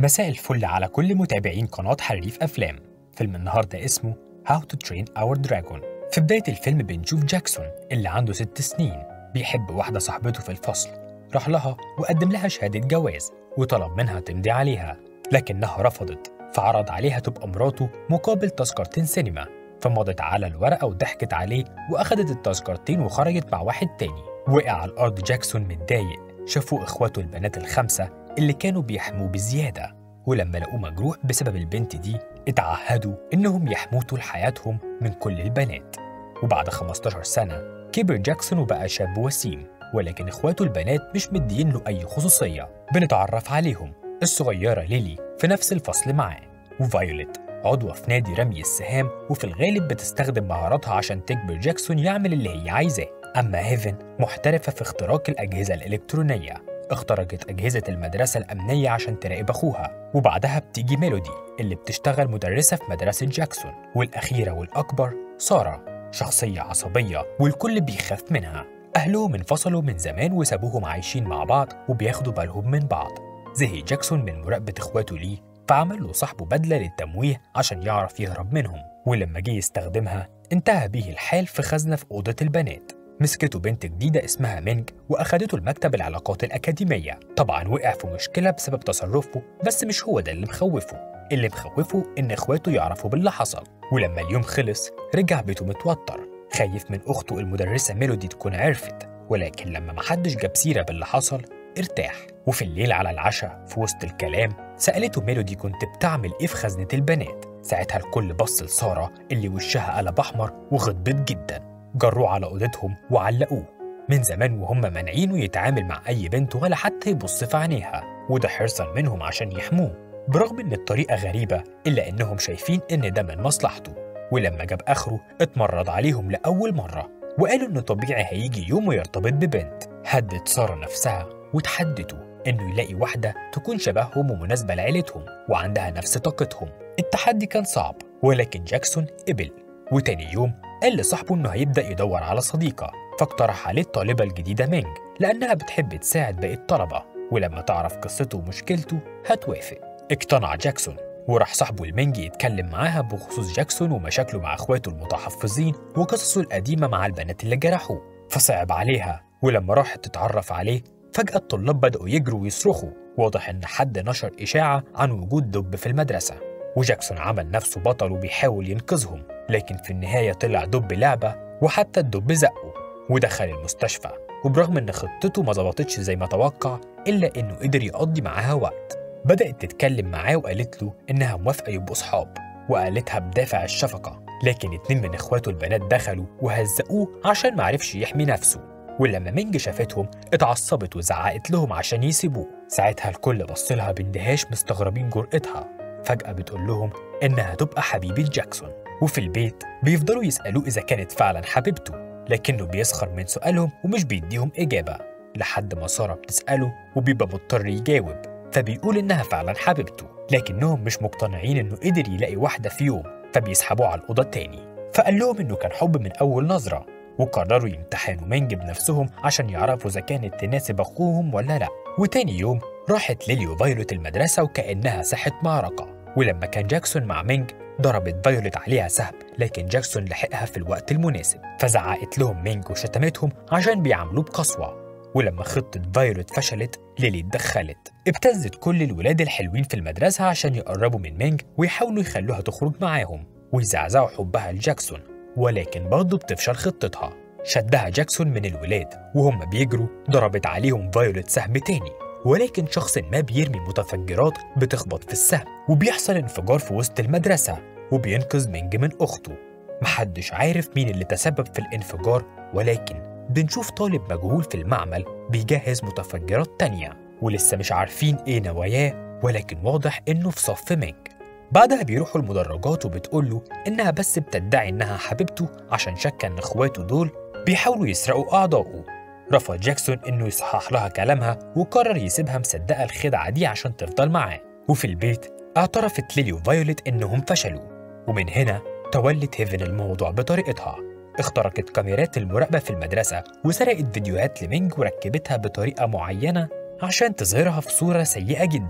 مساء الفل على كل متابعين قناة حريف أفلام فيلم النهاردة اسمه How to Train Our Dragon في بداية الفيلم بنشوف جاكسون اللي عنده ست سنين بيحب واحدة صاحبته في الفصل راح لها وقدم لها شهادة جواز وطلب منها تمضي عليها لكنها رفضت فعرض عليها تبقى مراته مقابل تذكرتين سينما فمضت على الورقة وضحكت عليه وأخدت التذكرتين وخرجت مع واحد تاني وقع على الأرض جاكسون متضايق شافوا إخواته البنات الخمسة اللي كانوا بيحموه بزيادة ولما لقوه مجروح بسبب البنت دي اتعهدوا إنهم يحموه طول حياتهم من كل البنات وبعد 15 سنة كبر جاكسون وبقى شاب وسيم ولكن إخواته البنات مش مدين له أي خصوصية بنتعرف عليهم الصغيرة ليلي في نفس الفصل معاه وفايوليت عضوة في نادي رمي السهام وفي الغالب بتستخدم مهاراتها عشان تجبر جاكسون يعمل اللي هي عايزاه أما هيفن محترفة في اختراق الأجهزة الإلكترونية اخترقت أجهزة المدرسة الأمنية عشان تراقب أخوها وبعدها بتيجي ميلودي اللي بتشتغل مدرسة في مدرسة جاكسون والأخيرة والأكبر سارة شخصية عصبية والكل بيخاف منها أهلهم انفصلوا من زمان وسابوهم عايشين مع بعض وبياخدوا بالهم من بعض زهق جاكسون من مراقبة إخواته ليه فعمل له صاحبه بدلة للتمويه عشان يعرف يهرب منهم ولما جه يستخدمها انتهى بيه الحال في خزنة في أوضة البنات مسكته بنت جديدة اسمها مينج وأخدته لمكتب العلاقات الأكاديمية طبعا وقع في مشكلة بسبب تصرفه بس مش هو ده اللي مخوفه اللي مخوفه إن إخواته يعرفوا باللي حصل ولما اليوم خلص رجع بيته متوتر خايف من أخته المدرسة ميلودي تكون عرفت ولكن لما محدش جاب سيرة باللي حصل ارتاح وفي الليل على العشاء في وسط الكلام سألته ميلودي كنت بتعمل إيه في خزنة البنات ساعتها الكل بص لسارة اللي وشها قلب أحمر وغضبت جدا جروه على أوضتهم وعلقوه من زمان وهم مانعينه يتعامل مع أي بنت ولا حتى يبص في عينيها وده حرصا منهم عشان يحموه برغم إن الطريقة غريبة إلا إنهم شايفين إن ده من مصلحته ولما جاب آخره اتمرد عليهم لأول مرة وقالوا إنه طبيعي هيجي يوم ويرتبط ببنت هدت سارة نفسها وتحدته إنه يلاقي واحدة تكون شبههم ومناسبة لعيلتهم وعندها نفس طاقتهم التحدي كان صعب ولكن جاكسون قبل وتاني يوم قال لصاحبه إنه هيبدأ يدور على صديقة فاقترح عليه الطالبة الجديدة مينج لأنها بتحب تساعد باقي الطلبة ولما تعرف قصته ومشكلته هتوافق اقتنع جاكسون وراح صاحبه المنج يتكلم معاها بخصوص جاكسون ومشاكله مع اخواته المتحفظين وقصصه القديمة مع البنات اللي جرحوه فصعب عليها ولما راحت تتعرف عليه فجأة الطلاب بدأوا يجروا ويصرخوا واضح إن حد نشر إشاعة عن وجود دب في المدرسة وجاكسون عمل نفسه بطل وبيحاول ينقذهم لكن في النهاية طلع دب لعبة وحتى الدب زقه ودخل المستشفى وبرغم إن خطته ما ظبطتش زي ما توقع إلا إنه قدر يقضي معاها وقت بدأت تتكلم معاه وقالت له إنها موافقة يبقوا صحاب وقالتها بدافع الشفقة لكن اتنين من إخواته البنات دخلوا وهزقوه عشان معرفش يحمي نفسه ولما مينج شافتهم اتعصبت وزعقت لهم عشان يسيبوه ساعتها الكل بص لها باندهاش مستغربين جرأتها فجأة بتقول لهم إنها تبقى حبيبة جاكسون وفي البيت بيفضلوا يسألوه إذا كانت فعلا حبيبته لكنه بيسخر من سؤالهم ومش بيديهم إجابة لحد ما سارة بتسأله وبيبقى مضطر يجاوب فبيقول إنها فعلا حبيبته لكنهم مش مقتنعين إنه قدر يلاقي واحدة في يوم فبيسحبوه على الأوضة تاني فقال لهم إنه كان حب من أول نظرة وقرروا يمتحنوا مينج بنفسهم عشان يعرفوا إذا كانت تناسب أخوهم ولا لأ وتاني يوم راحت ليلي وفايولت المدرسة وكأنها ساحة معركة ولما كان جاكسون مع مينج ضربت فايولت عليها سهم لكن جاكسون لحقها في الوقت المناسب فزعقت لهم مينج وشتمتهم عشان بيعاملوه بقسوة ولما خطة فايولت فشلت ليلي اتدخلت ابتزت كل الولاد الحلوين في المدرسة عشان يقربوا من مينج ويحاولوا يخلوها تخرج معاهم ويزعزعوا حبها لجاكسون ولكن برضه بتفشل خطتها شدها جاكسون من الولاد وهم بيجروا ضربت عليهم فايولت سهم تاني ولكن شخص ما بيرمي متفجرات بتخبط في السهم وبيحصل انفجار في وسط المدرسة وبينقذ مينج من أخته محدش عارف مين اللي تسبب في الانفجار ولكن بنشوف طالب مجهول في المعمل بيجهز متفجرات تانية ولسه مش عارفين ايه نواياه ولكن واضح انه في صف مينج بعدها بيروحوا المدرجات وبتقول له انها بس بتدعي انها حبيبته عشان شك ان اخواته دول بيحاولوا يسرقوا اعضائه رفض جاكسون انه يصحح لها كلامها وقرر يسيبها مصدقه الخدعه دي عشان تفضل معاه وفي البيت اعترفت ليلي وفايوليت انهم فشلوا ومن هنا تولت هيفن الموضوع بطريقتها اخترقت كاميرات المراقبة في المدرسة وسرقت فيديوهات لمينج وركبتها بطريقة معينة عشان تظهرها في صورة سيئة جدا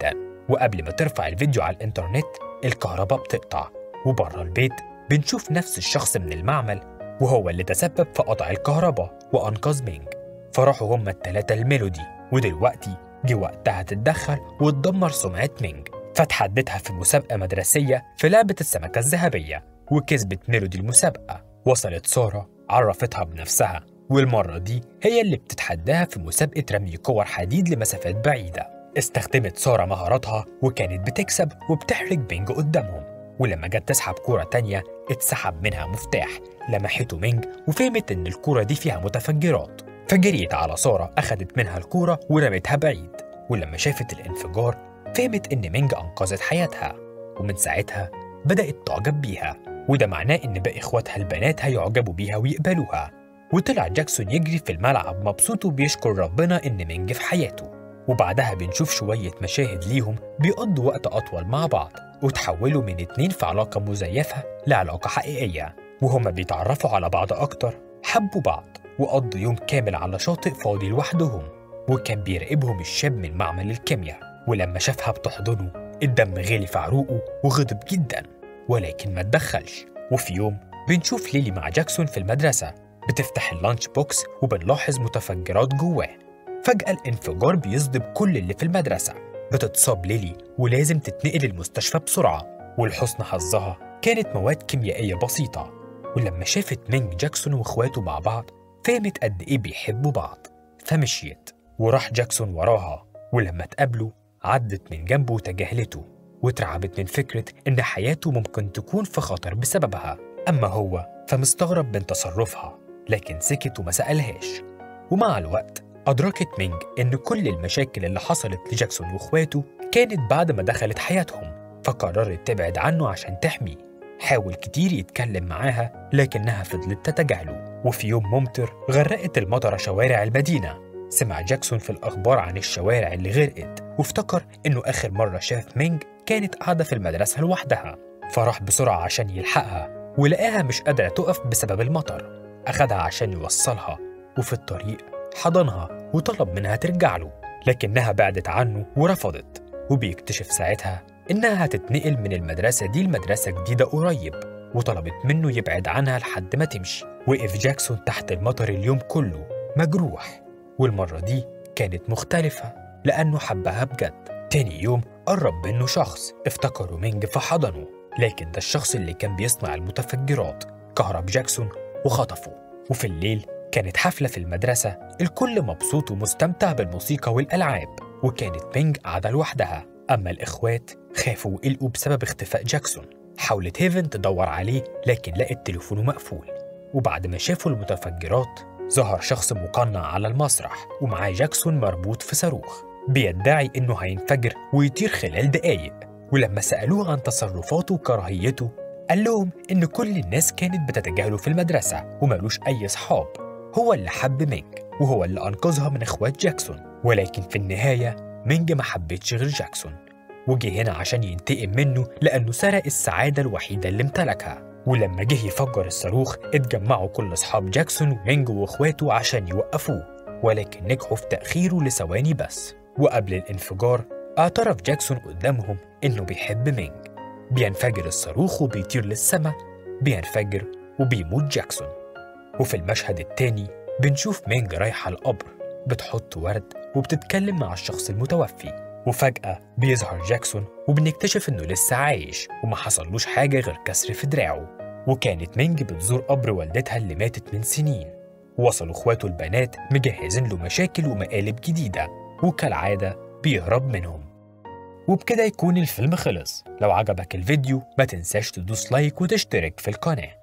وقبل ما ترفع الفيديو على الإنترنت الكهرباء بتقطع وبره البيت بنشوف نفس الشخص من المعمل وهو اللي تسبب في قطع الكهرباء وأنقذ مينج فراحوا هما التلاتة الميلودي ودلوقتي جه وقتها تتدخل وتدمر سمعة مينج فتحدتها في مسابقة مدرسية في لعبة السمكة الذهبية وكسبت ميلودي المسابقة وصلت سارة عرفتها بنفسها والمرة دي هي اللي بتتحداها في مسابقة رمي كور حديد لمسافات بعيدة استخدمت سارة مهاراتها وكانت بتكسب وبتحرج بينج قدامهم ولما جت تسحب كورة تانية اتسحب منها مفتاح لمحته مينج وفهمت إن الكورة دي فيها متفجرات فجريت على سارة أخدت منها الكورة ورمتها بعيد ولما شافت الانفجار فهمت إن مينج أنقذت حياتها ومن ساعتها بدأت تعجب بيها وده معناه إن باقي إخواتها البنات هيعجبوا بيها ويقبلوها وطلع جاكسون يجري في الملعب مبسوط وبيشكر ربنا إن مينج في حياته وبعدها بنشوف شوية مشاهد ليهم بيقضوا وقت أطول مع بعض وتحولوا من اتنين في علاقة مزيفة لعلاقة حقيقية وهما بيتعرفوا على بعض أكتر حبوا بعض وقضوا يوم كامل على شاطئ فاضي لوحدهم وكان بيراقبهم الشاب من معمل الكيمياء ولما شافها بتحضنه الدم غلي في عروقه وغضب جدا ولكن ما اتدخلش وفي يوم بنشوف ليلي مع جاكسون في المدرسة بتفتح اللانش بوكس وبنلاحظ متفجرات جواه فجأة الانفجار بيصدم كل اللي في المدرسة بتتصاب ليلي ولازم تتنقل المستشفى بسرعة ولحسن حظها كانت مواد كيميائية بسيطة ولما شافت مينج جاكسون واخواته مع بعض فهمت قد ايه بيحبوا بعض فمشيت وراح جاكسون وراها ولما اتقابلوا عدت من جنبه وتجاهلته واترعبت من فكرة إن حياته ممكن تكون في خطر بسببها أما هو فمستغرب من تصرفها لكن سكت وما سألهاش ومع الوقت أدركت مينج إن كل المشاكل اللي حصلت لجاكسون وإخواته كانت بعد ما دخلت حياتهم فقررت تبعد عنه عشان تحميه حاول كتير يتكلم معاها لكنها فضلت تتجاهله وفي يوم ممطر غرقت المطرة شوارع المدينة سمع جاكسون في الأخبار عن الشوارع اللي غرقت وافتكر إنه آخر مرة شاف مينج كانت قاعدة في المدرسة لوحدها فراح بسرعة عشان يلحقها ولقاها مش قادرة تقف بسبب المطر أخدها عشان يوصلها وفي الطريق حضنها وطلب منها ترجع له لكنها بعدت عنه ورفضت وبيكتشف ساعتها إنها هتتنقل من المدرسة دي لمدرسة جديدة قريب وطلبت منه يبعد عنها لحد ما تمشي وقف جاكسون تحت المطر اليوم كله مجروح والمرة دي كانت مختلفة لأنه حبها بجد تاني يوم قرب منه شخص افتكروا مينج فحضنه لكن ده الشخص اللي كان بيصنع المتفجرات كهرب جاكسون وخطفه وفي الليل كانت حفلة في المدرسة الكل مبسوط ومستمتع بالموسيقى والألعاب وكانت مينج قاعدة لوحدها أما الإخوات خافوا وقلقوا بسبب اختفاء جاكسون حاولت هيفن تدور عليه لكن لقت تليفونه مقفول وبعد ما شافوا المتفجرات ظهر شخص مقنع على المسرح ومعاه جاكسون مربوط في صاروخ بيدعي إنه هينفجر ويطير خلال دقايق ولما سألوه عن تصرفاته وكراهيته قال لهم إن كل الناس كانت بتتجاهله في المدرسة ومالوش أي صحاب هو اللي حب مينج وهو اللي أنقذها من إخوات جاكسون ولكن في النهاية مينج ما حبتش غير جاكسون وجه هنا عشان ينتقم منه لأنه سرق السعادة الوحيدة اللي امتلكها ولما جه يفجر الصاروخ اتجمعوا كل أصحاب جاكسون ومينج وإخواته عشان يوقفوه ولكن نجحوا في تأخيره لثواني بس وقبل الانفجار اعترف جاكسون قدامهم إنه بيحب مينج بينفجر الصاروخ وبيطير للسما بينفجر وبيموت جاكسون وفي المشهد التاني بنشوف مينج رايحة القبر بتحط ورد وبتتكلم مع الشخص المتوفي وفجأة بيظهر جاكسون وبنكتشف إنه لسه عايش وما حصلوش حاجة غير كسر في دراعه وكانت مينج بتزور قبر والدتها اللي ماتت من سنين وصلوا اخواته البنات مجهزين له مشاكل ومقالب جديدة وكالعادة بيهرب منهم وبكده يكون الفيلم خلص لو عجبك الفيديو ما تنساش تدوس لايك وتشترك في القناه